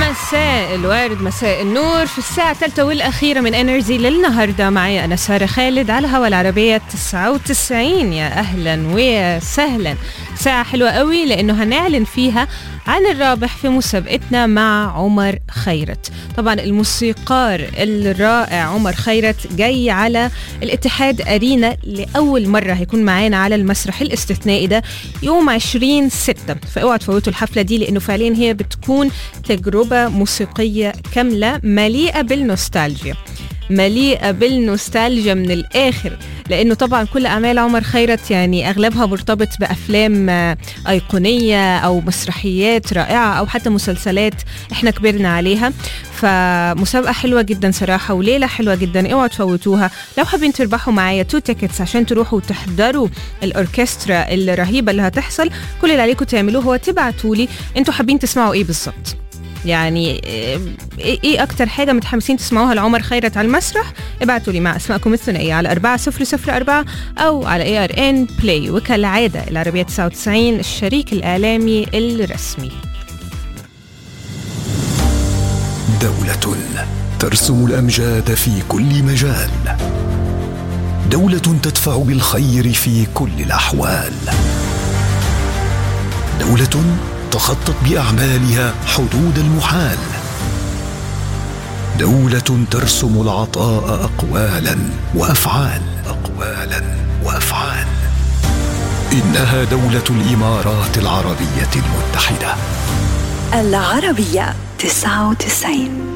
مساء الورد مساء النور في الساعة الثالثة والأخيرة من انرجي للنهاردة معي أنا سارة خالد على هوا العربية 99 يا أهلا ويا سهلا ساعة حلوة قوي لأنه هنعلن فيها عن الرابح في مسابقتنا مع عمر خيرت طبعا الموسيقار الرائع عمر خيرت جاي على الاتحاد أرينا لأول مرة هيكون معانا على المسرح الاستثنائي ده يوم 20 6 فاوعوا تفوتوا الحفلة دي لأنه فعليا هي بتكون تجربة موسيقية كاملة مليئة بالنوستالجيا مليئة بالنوستالجيا من الآخر لأنه طبعا كل أعمال عمر خيرت يعني أغلبها مرتبط بأفلام آه، أيقونية أو مسرحيات رائعة أو حتى مسلسلات إحنا كبرنا عليها فمسابقة حلوة جدا صراحة وليلة حلوة جدا اوعوا تفوتوها لو حابين تربحوا معايا تو تيكتس عشان تروحوا تحضروا الأوركسترا الرهيبة اللي هتحصل كل اللي عليكم تعملوه هو تبعتوا لي انتوا حابين تسمعوا ايه بالظبط يعني ايه إيه اكتر حاجه متحمسين تسمعوها لعمر خيرت على المسرح ابعتوا لي مع اسمائكم الثنائيه على 4004 او على اي ار ان بلاي وكالعاده العربيه 99 الشريك الاعلامي الرسمي دولة ترسم الأمجاد في كل مجال دولة تدفع بالخير في كل الأحوال دولة تخطت بأعمالها حدود المحال دولة ترسم العطاء أقوالا وأفعال أقوالا وأفعال إنها دولة الإمارات العربية المتحدة العربية 99